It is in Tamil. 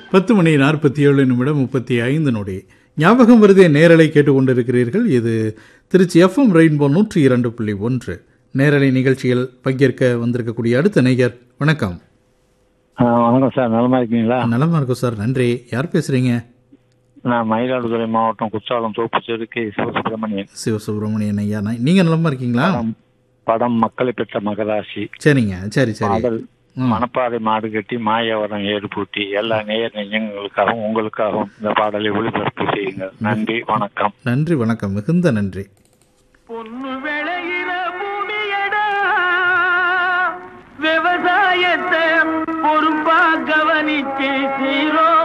பத்து மணி நாற்பத்தி ஏழு நிமிடம் முப்பத்தி ஐந்து நொடி ஞாபகம் வருதே நேரலை கேட்டுக்கொண்டிருக்கிறீர்கள் இது திருச்சி எஃப்எம் ரெயின்போ நூற்றி இரண்டு புள்ளி ஒன்று நேரலை நிகழ்ச்சியில் பங்கேற்க வந்திருக்கக்கூடிய அடுத்த நேயர் வணக்கம் ஆ, வணக்கம் சார் நலமா இருக்கீங்களா நலமா இருக்கும் சார் நன்றி யார் பேசுறீங்க நான் மயிலாடுதுறை மாவட்டம் குற்றாலம் தோப்பு செருக்கு சிவசுப்பிரமணியன் சிவசுப்ரமணியன் ஐயா நான்- நீங்க நலமா இருக்கீங்களா படம் படம் மக்களை பெற்ற மகராசி சரிங்க சரி சரி பாடல் ம். மணப்பாறை மாடு கட்டி மாயவரம் ஏடு பூட்டி எல்லா நேயர் நெஞ்சங்களுக்காகவும் உங்களுக்காகவும் இந்த பாடலை ஒளிபரப்பு செய்யுங்கள் நன்றி வணக்கம் நன்றி வணக்கம் மிகுந்த நன்றி பொண்ணு விளையிற பூமியடா விவசாயத்தை பொறுப்பா கவனிச்சு சீரோ